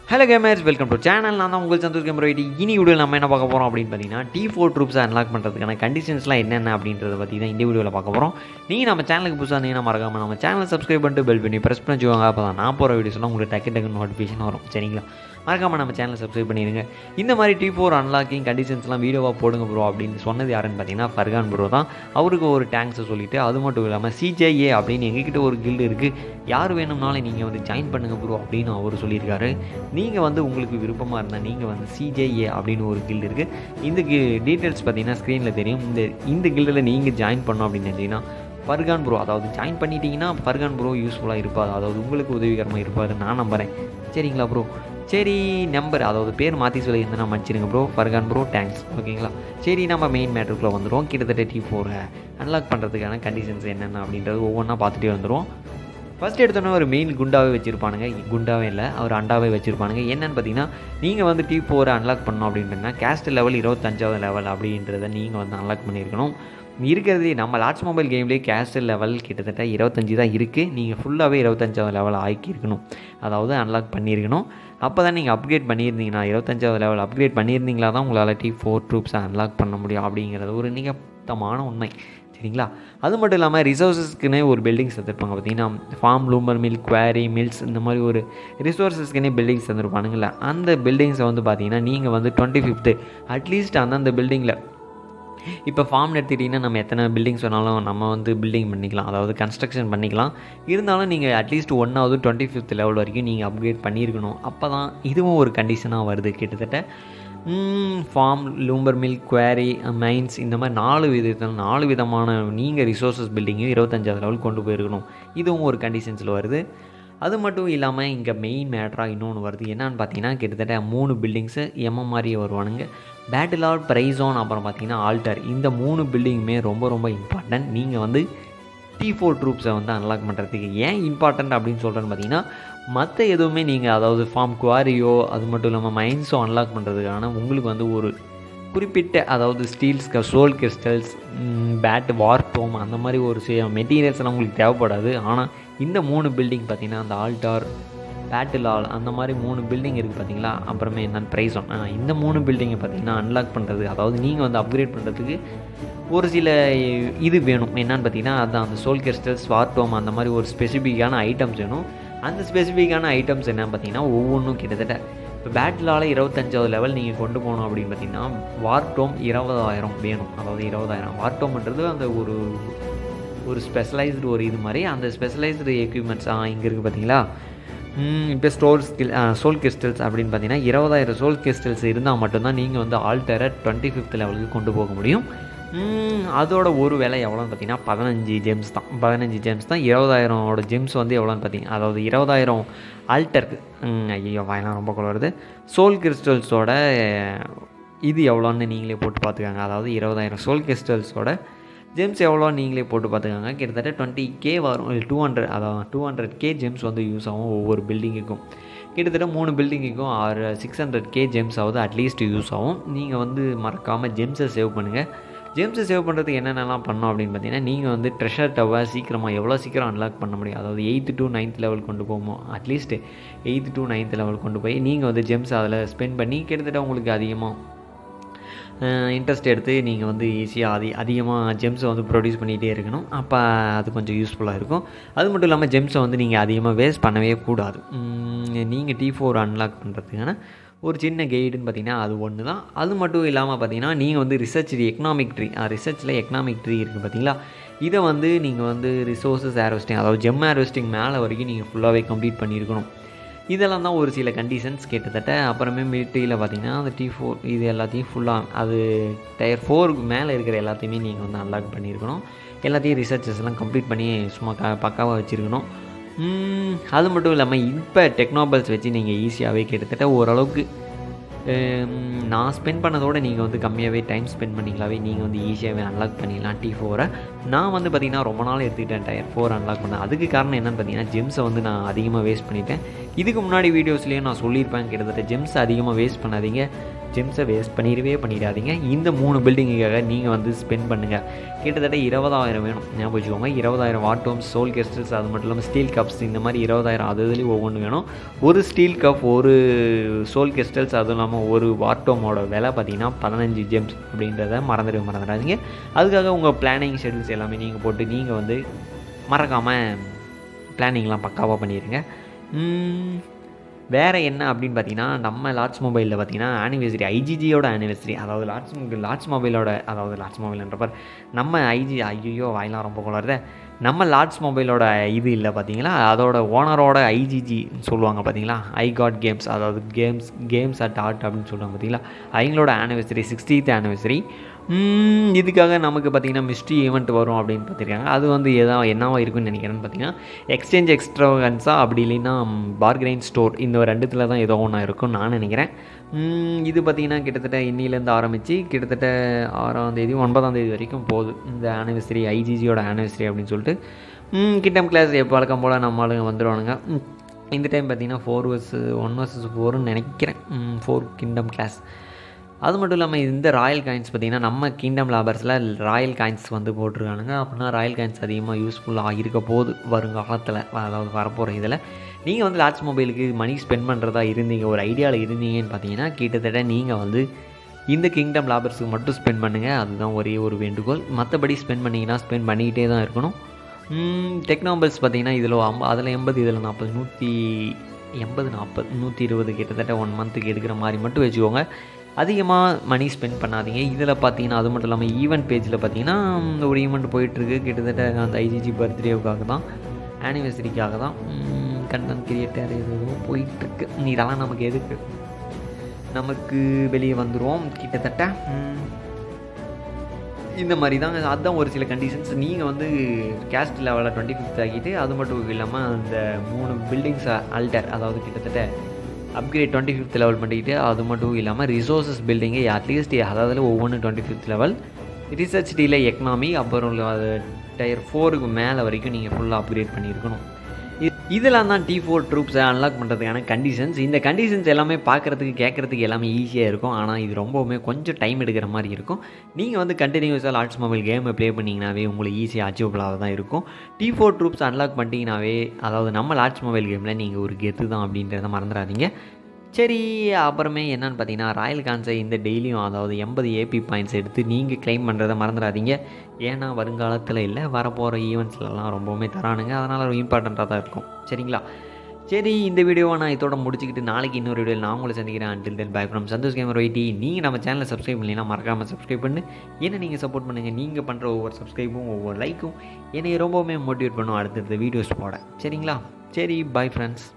hello gamers welcome to channel நான் தான் உங்கள் சந்தோஷ் கேமரா ஐடி இனி வீடியோ நம்ம என்ன பார்க்க போகிறோம் அப்படின்னு பார்த்தீங்கன்னா டி ஃபோர் ட்ரூப்ஸை அன்லாக் பண்ணுறதுக்கான கண்டிஷன்ஸ்லாம் என்னென்ன அப்படின்றத பற்றி தான் இந்த வீடியோவில் பார்க்க போகிறோம் நீங்கள் நம்ம சேனலுக்கு புதுசாக இருந்தீங்கன்னா மறக்காமல் நம்ம சேனலை சப்ஸ்கிரைப் பண்ணிட்டு பெல் பண்ணி ப்ரெஸ் பண்ணி வச்சுக்கோங்க அப்போ தான் நான் போகிற வீடியோஸ்லாம் உங்களுக்கு டக்கு டக்கு நோட்டிஃபிகேஷன் வரும் சரிங்களா மறக்காமல் நம்ம சேனலை சப்ஸ்கிரைப் பண்ணிடுங்க இந்த மாதிரி டி ஃபோர் அன்லாக்கிங் கண்டிஷன்ஸ்லாம் வீடியோவாக போடுங்க ப்ரோ அப்படின்னு சொன்னது யாருன்னு பார்த்தீங்கன்னா ஃபர்கான் ப்ரோ தான் அவருக்கு ஒரு டேங்க்ஸை சொல்லிவிட்டு அது மட்டும் இல்லாமல் சிஜேஏ அப்படின்னு எங்ககிட்ட ஒரு கில்டு இருக்குது யார் வேணும்னாலும் நீங்கள் வந்து ஜாயின் பண்ணுங்க ப்ரோ அப்படின்னு அவர் சொல்லியிருக்காரு நீங்கள் வந்து உங்களுக்கு விருப்பமாக இருந்தால் நீங்கள் வந்து சிஜேஏ அப்படின்னு ஒரு கில்டு இருக்குது இந்த டீட்டெயில்ஸ் பார்த்தீங்கன்னா ஸ்க்ரீனில் தெரியும் இந்த இந்த கில்டில் நீங்கள் ஜாயின் பண்ணோம் அப்படின்னு நினச்சிங்கன்னா ஃபர்கான் ப்ரோ அதாவது ஜாயின் பண்ணிட்டீங்கன்னா ஃபர்கான் ப்ரோ யூஸ்ஃபுல்லாக இருப்பார் அதாவது உங்களுக்கு உதவிகரமாக இருப்பார் நான் நம்புகிறேன் சரிங்களா ப்ரோ சரி நம்பர் அதாவது பேர் மாற்றி சொல்லி இருந்தால் நம்ம அடிச்சிருங்க ப்ரோ ஃபர்கான் ப்ரோ தேங்க்ஸ் ஓகேங்களா சரி நம்ம மெயின் மேட்ருக்குள்ளே வந்துடுவோம் கிட்டத்தட்ட டி ஃபோரை அன்லாக் பண்ணுறதுக்கான கண்டிஷன்ஸ் என்னென்ன அப்படின்றது ஒவ்வொன்றா பார்த்துட்டே வந்துடுவோம் ஃபஸ்ட் எடுத்தோன்னே ஒரு மெயின் குண்டாவே வச்சுருப்பானுங்க குண்டாவே இல்லை அவர் அண்டாவே வச்சுருப்பானுங்க என்னென்னு பார்த்தீங்கன்னா நீங்கள் வந்து டி ஃபோரை அன்லாக் பண்ணோம் அப்படின்னா கேஸ்ட் லெவல் இருபத்தஞ்சாவது லெவல் அப்படின்றத நீங்கள் வந்து அன்லாக் பண்ணியிருக்கணும் இருக்கிறது நம்ம லாட்ஸ் மொபைல் கேம்லேயே கேஸ்ட் லெவல் கிட்டத்தட்ட இருபத்தஞ்சி தான் இருக்குது நீங்கள் ஃபுல்லாகவே இருபத்தஞ்சாவது லெவல் ஆக்கியிருக்கணும் அதாவது அன்லாக் பண்ணியிருக்கணும் அப்போ தான் நீங்கள் அப்கிரேட் பண்ணியிருந்தீங்கன்னா இருபத்தஞ்சாவது லெவல் அப்கிரேட் பண்ணியிருந்தீங்களா தான் உங்களால் டி ஃபோர் ட்ரூப்ஸை அன்லாக் பண்ண முடியும் அப்படிங்கிறது ஒரு நிகழ்த்தமான உண்மை சரிங்களா அது மட்டும் இல்லாமல் ரிசோர்ஸஸ்க்குனே ஒரு பில்டிங்ஸ் தந்துருப்பாங்க பார்த்தீங்கன்னா farm lumber mill quarry mills இந்த மாதிரி ஒரு ரிசோர்ஸஸ்க்குனே பில்டிங்ஸ் தந்துருப்பானுங்கள அந்த பில்டிங்ஸை வந்து பார்த்தீங்கன்னா நீங்கள் வந்து டுவெண்ட்டி ஃபிஃப்த்து அட்லீஸ்ட் அந்தந்த பில்டிங்கில் இப்போ ஃபார்ம் எடுத்துக்கிட்டிங்கன்னா நம்ம எத்தனை பில்டிங்ஸ் வேணாலும் நம்ம வந்து பில்டிங் பண்ணிக்கலாம் அதாவது கன்ஸ்ட்ரக்ஷன் பண்ணிக்கலாம் இருந்தாலும் நீங்கள் அட்லீஸ்ட் ஒன்றாவது டுவெண்ட்டி ஃபிஃப்த் லெவல் வரைக்கும் நீங்கள் அப்கிரேட் பண்ணியிருக்கணும் அப்போ தான் இதுவும் ஒரு கண்டிஷனாக வருது கிட்டத்தட்ட farm lumber mill quarry mines இந்த மாதிரி நாலு விதத்தில் நாலு விதமான நீங்கள் ரிசோர்ஸஸ் பில்டிங்கும் இருபத்தஞ்சாவது லெவல் கொண்டு போயிருக்கணும் இதுவும் ஒரு கண்டிஷன்ஸில் வருது அது மட்டும் இல்லாமல் இங்கே மெயின் மேட்ராக இன்னொன்று வருது என்னன்னு பார்த்தீங்கன்னா கிட்டத்தட்ட மூணு பில்டிங்ஸு எம்ம மாதிரியே வருவானுங்க பேட்டில் ஆல் ப்ரைஸோன் அப்புறம் பார்த்தீங்கன்னா ஆல்டர் இந்த மூணு பில்டிங்குமே ரொம்ப ரொம்ப இம்பார்ட்டன்ட் நீங்கள் வந்து டி ஃபோர் ட்ரூப்ஸை வந்து அன்லாக் பண்ணுறதுக்கு ஏன் இம்பார்ட்டன்ட் அப்படின்னு சொல்கிறேன்னு பார்த்தீங்கன்னா மற்ற எதுவுமே நீங்கள் அதாவது ஃபார்ம் குவாரியோ அது மட்டும் இல்லாமல் மைன்ஸோ அன்லாக் பண்ணுறதுக்கான உங்களுக்கு வந்து ஒரு குறிப்பிட்ட அதாவது ஸ்டீல்ஸ் சோல் கிறிஸ்டல்ஸ் பேட் வார்டோம் அந்த மாதிரி ஒரு சில மெட்டீரியல்ஸ் எல்லாம் உங்களுக்கு தேவைப்படாது ஆனால் இந்த மூணு பில்டிங் பார்த்திங்கன்னா அந்த ஆல்டார் பேட்டில் ஆல் அந்த மாதிரி மூணு பில்டிங் இருக்குது பார்த்தீங்களா அப்புறமே என்னென்னு ப்ரைஸ் இந்த மூணு பில்டிங்கை பார்த்தீங்கன்னா அன்லாக் பண்ணுறது அதாவது நீங்கள் வந்து அப்கிரேட் பண்ணுறதுக்கு ஒரு சில இது வேணும் என்னென்னு பார்த்தீங்கன்னா அதுதான் அந்த சோல் கிறிஸ்டல்ஸ் வார்டோம் அந்த மாதிரி ஒரு ஸ்பெசிஃபிக்கான ஐட்டம்ஸ் வேணும் அந்த ஸ்பெசிஃபிக்கான ஐட்டம்ஸ் என்னன்னு பார்த்தீங்கன்னா ஒவ்வொன்றும் கிட்டத்தட்ட இப்போ பேட்டிலால் இருபத்தஞ்சாவது லெவல் நீங்கள் கொண்டு போகணும் அப்படின்னு பார்த்தீங்கன்னா வார்டோம் இருபதாயிரம் வேணும் அதாவது இருபதாயிரம் வார்டோம்ன்றது அந்த ஒரு ஒரு ஸ்பெஷலைஸ்டு ஒரு இது மாதிரி அந்த ஸ்பெஷலைஸ்டு எக்யூப்மெண்ட்ஸ் இங்கே இருக்குது பார்த்தீங்களா இப்போ ஸ்டோல் ஸ்கில் சோல் கிறிஸ்டல்ஸ் அப்படின்னு பார்த்தீங்கன்னா இருபதாயிரம் சோல் கிறிஸ்டல்ஸ் இருந்தால் மட்டும்தான் நீங்கள் வந்து ஆல்டரை டுவெண்ட்டி ஃபிஃப்த் லெவலுக்கு கொண்டு போக முடியும் அதோட ஒரு விலை எவ்வளோன்னு பார்த்தீங்கன்னா பதினஞ்சு ஜெம்ஸ் தான் பதினஞ்சு ஜெம்ஸ் தான் இருபதாயிரமோட ஜெம்ஸ் வந்து எவ்வளோன்னு பார்த்தீங்கன்னா அதாவது இருபதாயிரம் ஆல்டருக்கு ஐயோ வாயெல்லாம் ரொம்ப குள்ள வருது சோல் கிறிஸ்டல்ஸோட இது எவ்வளோன்னு நீங்களே போட்டு பார்த்துக்காங்க அதாவது இருபதாயிரம் சோல் கிறிஸ்டல்ஸோட ஜெம்ஸ் எவ்வளோ நீங்களே போட்டு பார்த்துக்காங்க கிட்டத்தட்ட டுவெண்ட்டி கே வரும் டூ ஹண்ட்ரட் அதான் டூ ஹண்ட்ரட் கே ஜெம்ஸ் வந்து யூஸ் ஆகும் ஒவ்வொரு பில்டிங்குக்கும் கிட்டத்தட்ட மூணு பில்டிங்குக்கும் ஆறு சிக்ஸ் ஹண்ட்ரட் கே ஜெம்ஸ் ஆகுது அட்லீஸ்ட் யூஸ் ஆகும் நீங்கள் வந்து மறக்காமல் ஜெம்ஸை சேவ் பண்ணுங்கள் ஜெம்ஸை சேவ் பண்ணுறதுக்கு என்னென்னலாம் பண்ணோம் அப்படின்னு பார்த்தீங்கன்னா நீங்கள் வந்து ட்ரெஷர் டவர் சீக்கிரமாக எவ்வளோ சீக்கிரம் அன்லாக் பண்ண முடியும் அதாவது எயித்து டு நைன்த் லெவல் கொண்டு போகும் at least eighth to ninth level கொண்டு போய் நீங்கள் வந்து ஜெம்ஸ் அதில் ஸ்பெண்ட் பண்ணி கிட்டத்தட்ட உங்களுக்கு அதிகமாக இன்ட்ரெஸ்ட் எடுத்து நீங்கள் வந்து ஈஸியாக அதி அதிகமாக ஜெம்ஸை வந்து ப்ரொடியூஸ் பண்ணிகிட்டே இருக்கணும் அப்போ அது கொஞ்சம் யூஸ்ஃபுல்லாக இருக்கும் அது மட்டும் இல்லாமல் ஜெம்ஸை வந்து நீங்கள் அதிகமாக வேஸ்ட் பண்ணவே கூடாது நீங்கள் டி ஃபோர் அன்லாக் பண்ணுறதுக்கான ஒரு சின்ன கைடுன்னு பார்த்தீங்கன்னா அது ஒன்று தான் அது மட்டும் இல்லாமல் பார்த்தீங்கன்னா நீங்கள் வந்து ரிசர்ச் எக்கனாமிக் ட்ரீ ரிசர்ச்சில் எக்கனாமிக் ட்ரீ இருக்குது பார்த்தீங்களா இதை வந்து நீங்கள் வந்து ரிசோர்ஸஸ் ஹார்வெஸ்டிங் அதாவது ஜெம் ஹார்வெஸ்டிங் மேலே வரைக்கும் நீங்கள் ஃபுல்லாகவே கம்ப்ளீட் பண்ணியிருக்கணும் இதெல்லாம் தான் ஒரு சில கண்டிஷன்ஸ் கிட்டத்தட்ட அப்புறமே மிலிட்ரியில் பார்த்தீங்கன்னா அந்த டி ஃபோர் இது எல்லாத்தையும் ஃபுல்லாக அது டயர் ஃபோருக்கு மேலே இருக்கிற எல்லாத்தையுமே நீங்கள் வந்து அன்லாக் பண்ணியிருக்கணும் எல்லாத்தையும் ரிசர்ச்சஸ் எல்லாம் கம்ப்ளீட் பண்ணி சும்மா க பக்காவாக வச்சுருக்கணும் அது மட்டும் இல்லாமல் இப்போ டெக்னாபல்ஸ் வச்சு நீங்கள் ஈஸியாகவே கிட்டத்தட்ட ஓரளவுக்கு நான் ஸ்பெண்ட் பண்ணதோட நீங்கள் வந்து கம்மியாகவே டைம் ஸ்பெண்ட் பண்ணிங்களாவே நீங்கள் வந்து ஈஸியாகவே அன்லாக் பண்ணிடலாம் டி ஃபோரை நான் வந்து பார்த்திங்கன்னா ரொம்ப நாள் எடுத்துக்கிட்டேன் டயர் ஃபோர் அன்லாக் பண்ணேன் அதுக்கு காரணம் என்னென்னு பார்த்தீங்கன்னா ஜெம்ஸை வந்து நான் அதிகமாக வேஸ்ட் பண்ணிட்டேன் இதுக்கு முன்னாடி வீடியோஸ்லேயும் நான் சொல்லியிருப்பேன் கிட்டத்தட்ட ஜெம்ஸ் அதிகமாக வேஸ்ட் பண்ணாதீங்க ஜெம்ஸை வேஸ்ட் பண்ணிடவே பண்ணிடாதீங்க இந்த மூணு பில்டிங்குக்காக நீங்கள் வந்து ஸ்பெண்ட் பண்ணுங்கள் கிட்டத்தட்ட இருபதாயிரம் வேணும் ஞாபகம் வச்சுக்கோங்க இருபதாயிரம் வாட்டோம்ஸ் சோல் கிறிஸ்டல்ஸ் அது மட்டும் இல்லாமல் ஸ்டீல் கப்ஸ் இந்த மாதிரி இருபதாயிரம் அது இதுலேயும் ஒவ்வொன்று வேணும் ஒரு ஸ்டீல் கப் ஒரு சோல் கிறிஸ்டல்ஸ் அதுவும் இல்லாமல் ஒரு வாட்டோமோட விலை பார்த்தீங்கன்னா பதினஞ்சு ஜெம்ஸ் அப்படின்றத மறந்துடவே மறந்துடாதீங்க அதுக்காக உங்கள் பிளானிங் ஷெடியூல்ஸ் எல்லாமே நீங்கள் போட்டு நீங்கள் வந்து மறக்காமல் பிளானிங்லாம் பக்காவாக பண்ணிடுங்க வேறு என்ன அப்படின்னு பார்த்தீங்கன்னா நம்ம லார்ஜ் மொபைலில் பார்த்தீங்கன்னா ஆனிவர்சரி ஐஜிஜியோட ஆனிவர்சரி அதாவது லார்ஜ் லார்ஜ் மொபைலோட அதாவது லார்ஜ் மொபைல்ன்றப்ப நம்ம ஐஜி ஐயோ வாயிலாம் ரொம்ப குளருதே நம்ம லார்ஜ் மொபைலோட இது இல்லை பார்த்தீங்களா அதோட ஓனரோட ஐஜிஜி சொல்லுவாங்க பார்த்தீங்களா ஐ காட் கேம்ஸ் அதாவது கேம்ஸ் கேம்ஸ் அட் ஆர்ட் அப்படின்னு சொல்லுவாங்க பார்த்தீங்களா அவங்களோட ஆனிவர்சரி சிக்ஸ்டீத் ஆனிவர்சரி இதுக்காக நமக்கு பார்த்திங்கன்னா மிஸ்ட்ரி ஈவெண்ட் வரும் அப்படின்னு பார்த்துருக்காங்க அது வந்து எதா என்னவா இருக்குன்னு நினைக்கிறேன்னு பார்த்தீங்கன்னா எக்ஸ்சேஞ்ச் எக்ஸ்ட்ராவகன்ஸா அப்படி இல்லைன்னா பார்கெயின் ஸ்டோர் இந்த ரெண்டுத்தில் தான் ஏதோ ஒன்றா இருக்கும் நான் நினைக்கிறேன் இது பார்த்திங்கன்னா கிட்டத்தட்ட இன்னிலேருந்து ஆரம்பித்து கிட்டத்தட்ட ஆறாம் தேதி ஒன்பதாம் தேதி வரைக்கும் போகுது இந்த ஆனிவர்சரி ஐஜிஜியோட ஆனிவர்சரி அப்படின்னு சொல்லிட்டு கிட்டம் கிளாஸ் எப்போ வழக்கம் போல் நம்ம ஆளுங்க வந்துடுவானுங்க இந்த டைம் பார்த்திங்கன்னா ஃபோர் வர்ஸ் ஒன் வர்சஸ் ஃபோர்னு நினைக்கிறேன் ஃபோர் கிங்டம் கிளாஸ் அது மட்டும் இல்லாமல் இந்த ராயல் காயின்ஸ் பார்த்திங்கன்னா நம்ம கிங்டம் லாபர்ஸில் ராயல் காயின்ஸ் வந்து போட்டிருக்கானுங்க அப்படின்னா ராயல் காயின்ஸ் அதிகமாக யூஸ்ஃபுல்லாக இருக்க போகுது வருங்காலத்தில் அதாவது வரப்போகிற இதில் நீங்கள் வந்து லார்ஜ் மொபைலுக்கு மணி ஸ்பெண்ட் பண்ணுறதா இருந்தீங்க ஒரு ஐடியாவில் இருந்தீங்கன்னு பார்த்தீங்கன்னா கிட்டத்தட்ட நீங்கள் வந்து இந்த கிங்டம் லாபர்ஸுக்கு மட்டும் ஸ்பெண்ட் பண்ணுங்கள் அதுதான் ஒரே ஒரு வேண்டுகோள் மற்றபடி ஸ்பெண்ட் பண்ணிங்கன்னா ஸ்பெண்ட் பண்ணிக்கிட்டே தான் இருக்கணும் டெக்னாபல்ஸ் பார்த்திங்கன்னா இதில் அம்ப அதில் எண்பது இதில் நாற்பது நூற்றி எண்பது நாற்பது நூற்றி இருபது கிட்டத்தட்ட ஒன் மந்த்துக்கு எடுக்கிற மாதிரி மட்டும் வச்சுக்கோங்க அதிகமாக மணி ஸ்பெண்ட் பண்ணாதீங்க இதில் பார்த்தீங்கன்னா அது மட்டும் இல்லாமல் ஈவெண்ட் பேஜில் பார்த்தீங்கன்னா ஒரு ஈவெண்ட் போயிட்டுருக்கு கிட்டத்தட்ட அந்த ஐஜிஜி பர்த்டேவுக்காக தான் ஆனிவர்சரிக்காக தான் கண்டென்ட் கிரியேட்டர் எதுவும் போயிட்டுருக்கு இதெல்லாம் நமக்கு எதுக்கு நமக்கு வெளியே வந்துடுவோம் கிட்டத்தட்ட இந்த மாதிரி தான் அதுதான் ஒரு சில கண்டிஷன்ஸ் நீங்கள் வந்து கேஸ்ட் லெவலில் டுவெண்ட்டி ஃபிஃப்த் ஆக்கிட்டு அது மட்டும் இல்லாமல் அந்த மூணு பில்டிங்ஸ் அல்டர் அதாவது கிட்டத்தட்ட அப்கிரேட் டுவெண்ட்டி ஃபிஃப்த் லெவல் பண்ணிக்கிட்டு அது மட்டும் இல்லாமல் ரிசோர்ஸஸ் பில்டிங்கை அட்லீஸ்ட் அதாவது ஒவ்வொன்று டுவெண்ட்டி ஃபிஃப்த் லெவல் ரிசர்ச் டீல எக்கனாமி அப்புறம் அது டயர் ஃபோருக்கு மேலே வரைக்கும் நீங்கள் ஃபுல்லாக அப்கிரேட் பண்ணியிருக்கணும் இதெல்லாம் தான் டி ஃபோர் ட்ரூப்ஸை அன்லாக் பண்ணுறதுக்கான கண்டிஷன்ஸ் இந்த கண்டிஷன்ஸ் எல்லாமே பார்க்குறதுக்கு கேட்குறதுக்கு எல்லாமே ஈஸியாக இருக்கும் ஆனால் இது ரொம்பவுமே கொஞ்சம் டைம் எடுக்கிற மாதிரி இருக்கும் நீங்கள் வந்து கண்டினியூஸாக லார்ஜ் மொபைல் கேமை ப்ளே பண்ணிங்கனாவே உங்களுக்கு ஈஸியாக அச்சீவபிளாக தான் இருக்கும் டி ஃபோர் ட்ரூப்ஸ் அன்லாக் பண்ணிட்டீங்கனாவே அதாவது நம்ம லார்ஜ் மொபைல் கேமில் நீங்கள் ஒரு கெத்து தான் அப்படின்றத மறந்துடாதீங்க சரி அப்புறமே என்னென்னு பார்த்தீங்கன்னா ராயல் கான்ஸை இந்த டெய்லியும் அதாவது எண்பது ஏபி பாயிண்ட்ஸ் எடுத்து நீங்கள் கிளைம் பண்ணுறதை மறந்துடாதீங்க ஏன்னா வருங்காலத்தில் இல்லை வரப்போகிற ஈவெண்ட்ஸ்லலாம் ரொம்பவுமே தரானுங்க அதனால் இம்பார்ட்டண்ட்டாக தான் இருக்கும் சரிங்களா சரி இந்த வீடியோவை நான் இதோட முடிச்சுக்கிட்டு நாளைக்கு இன்னொரு வீடியோவில் நான் உங்களை சந்திக்கிறேன் until then bye from Santhosh gamer YT நீங்கள் நம்ம சேனலை சப்ஸ்கிரைப் பண்ணலாம் மறக்காமல் சப்ஸ்கிரைப் பண்ணு என்ன நீங்கள் சப்போர்ட் பண்ணுங்கள் நீங்கள் பண்ணுற ஒவ்வொரு சப்ஸ்கிரைபும் ஒவ்வொரு லைக்கும் என்னை ரொம்பவுமே மோட்டிவேட் பண்ணும் அடுத்தடுத்த வீடியோஸ் போட சரிங்களா சரி பை ஃப்ரெண்ட்ஸ்